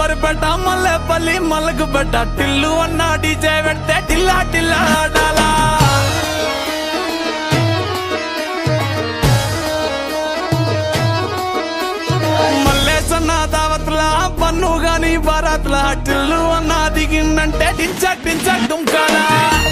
బరిపెట్ట మల్లెపల్లి మల్లకు పెట్ట టిల్లు అన్న డీజే పెడితే టిల్లా టిల్లా ఆడాలా మల్లేసన్న దావత్లా పన్ను గాని బారాత్లా టిల్లు అన్న దిగిందంటే టించక్ టించక్ దుంకాలా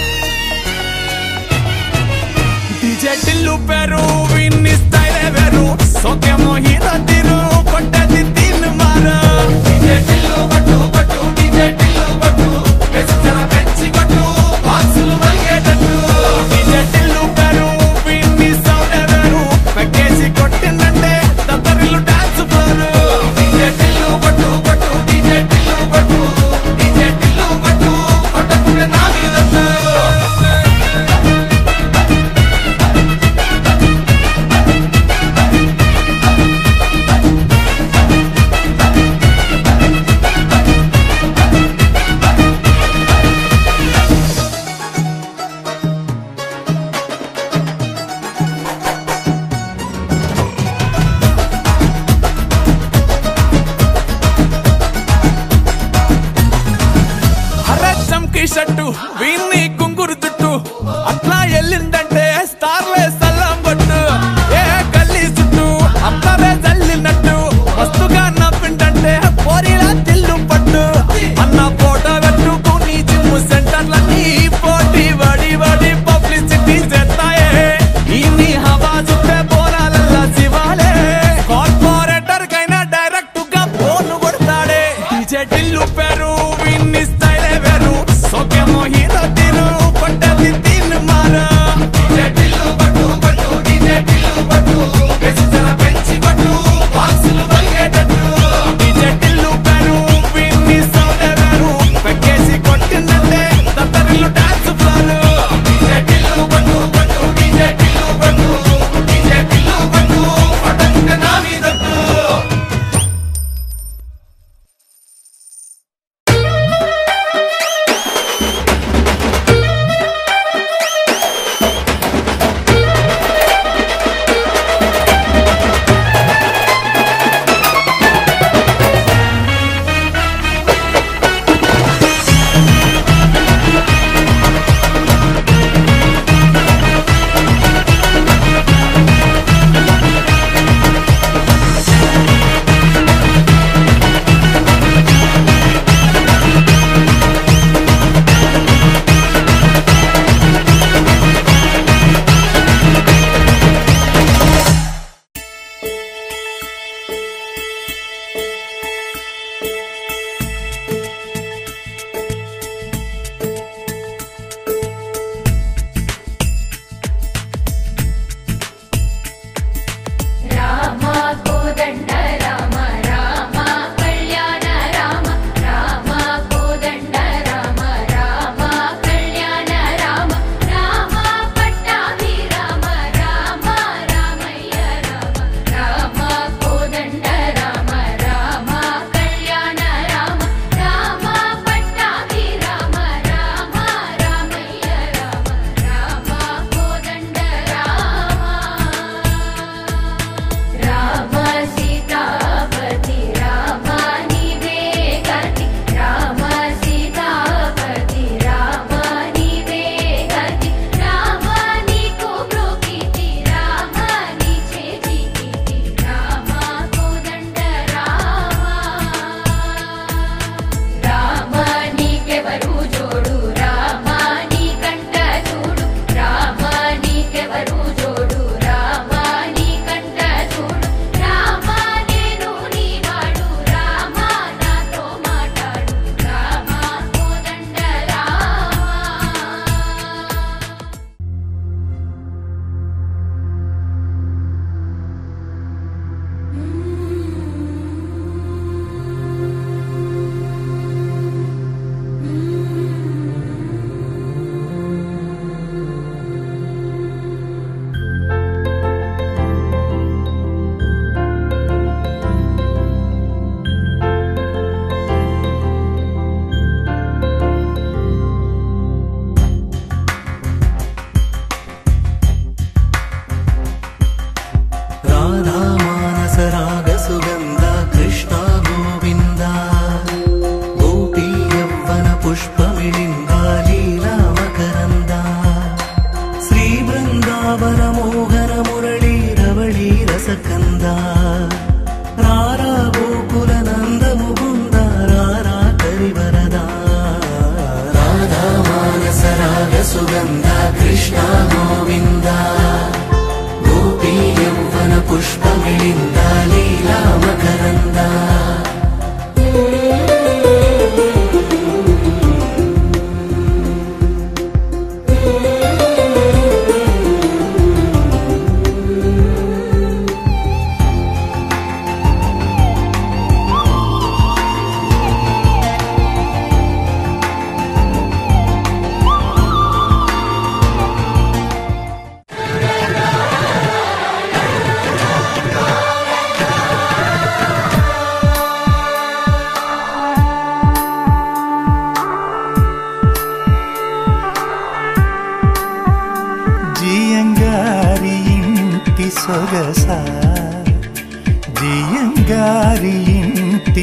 డీజే టిల్లు పేరు విన్ని స్టైలే వేరు సోకేమో హీరో తీరు కొట్టేది తీన్ మారు డీజే టిల్లు పట్టు పట్టు డీజే టిల్లు పట్టు వెచ్చన పెంచి కొట్టు బాక్సులు మలిగేటట్టు డీజే టిల్లు పేరు విన్ని సౌండే వేరు పెక్కేసి కొట్టిందంటే దద్దరిల్లు డాన్స్ ఫ్లోరు డీజే టిల్లు పట్టు పట్టు డీజే టిల్లు పట్టు డీజే టిల్లు పట్టు కొట్టకుండా నా మీద అరే చంకి షట్టు వీన్ని కుంగురు చుట్టూ అట్లా ఎల్లిందంటే స్టార్లే సల్లం పట్టు ఏ గల్లీ చుట్టూ అట్లవే జల్లినట్టు మస్తుగా నవ్విందంటే పోరిలా తిల్లు పట్టు అన్న ఫోటో పెట్టుకుని జిమ్ సెంటర్లన్నీ పోటీ వడి వడి పబ్లిసిటీ చేస్తాయే ఇన్ని హవా చుట్టే పోరాలల్లా శివాలే కార్పొరేటర్ కైనా డైరెక్ట్ గా ఫోన్ కొడతాడే డీజే టిల్లు పేరు విన్ని స్టైలే వేరు సోకేమో హీరో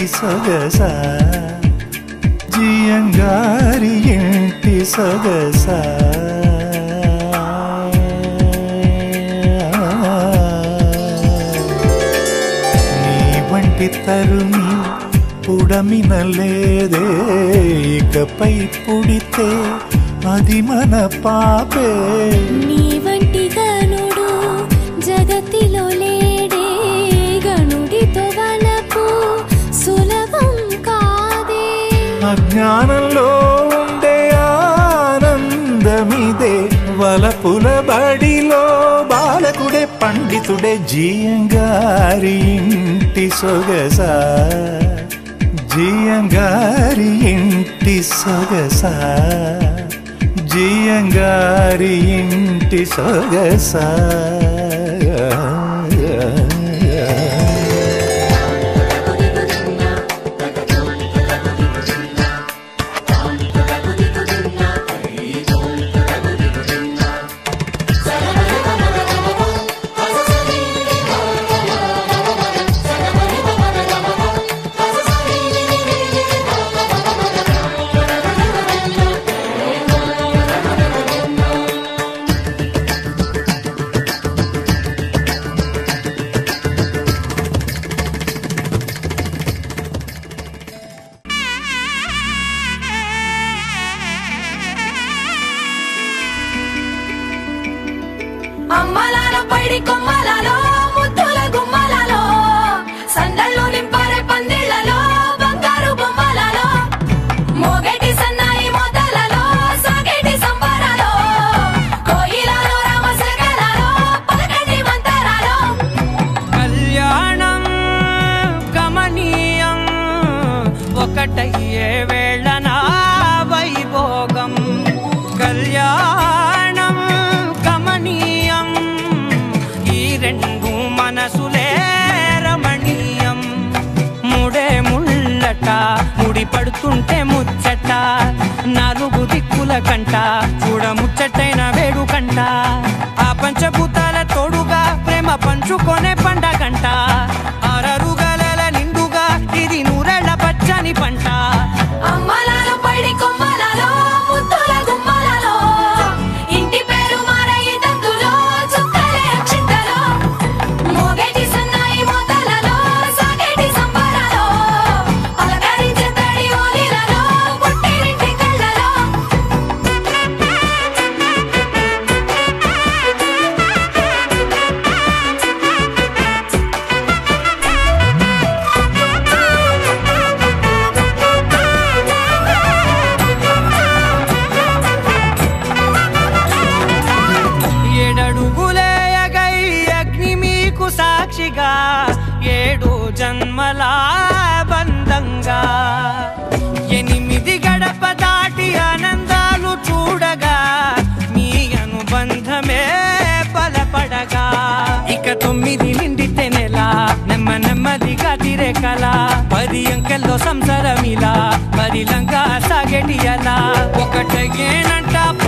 సొగస జియంగారి ఇంటి సొగస నీ వంటి తరుణి పుడమినలేదే ఇకపై పుడితే అది మన పాపే నీ వంటి గనుడు జగతిలో లేడే గనుడితో వలపు సులభం కాదే అజ్ఞానంలో ఉండే ఆనందమిదే వలపుల బడిలో బాలకుడే పండితుడే జీయంగారి ఇంటి సొగస జీయంగారి ఇంటి సొగస జీయంగారి ఇంటి సొగస అమ్మలాలో పైడి కొమ్మలలో ముద్దుల గుమ్మలలో సందళ్ళు నింపారే పందిళ్లలో బంగారు బొమ్మలలో మోగేటి సన్నాయి మొదలలో సాగేటి సంబరాలో కోయిలలో రామశకలలో పలకటి మంతరాలో కళ్యాణం గమనీయం ఒకటయ్యే వేళన వైభోగం కళ్యాణం గమనీయం ఈ రెండు మనసులే రమణీయం ముడే ముళ్ళట ముడి పడుతుంటే ముచ్చట నాలుగు దిక్కుల కంట చూడ ముచ్చటైన వేడు కంట ఆ పంచభూతాల తోడుగా ప్రేమ పంచుకొనే పండగంట ఆరరుగల నిండుగా ఇది నూరెళ్ళ పచ్చని పంట అమ్మలాలో పైడి కొమ్మలలో ముద్దుల గుమ్మలలో ఇంటి పేరు మారయి తందులో చుక్కలే అక్షింతలో మోగేటి సన్నాయి మొదలలో సాగేటి సంబరాలో అలకరించే తడి ఓలిలలో పుట్టినింటి కళ్ళలో ఏడడుగులేయగై అగ్ని మీకు సాక్షిగా ఏడు జన్మల బంధంగా ఎనిమిది గడప దాటి ఆనందాలు చూడగా మీ అనుబంధమే బలపడగా ఇక తొమ్మిది నిండితే నెల నెమ్మ నెమ్మదిగా తిరే కల పది అంకెల్లో సంసారమిలా పరిలంగా సాగేటి అలా ఒకటేనంట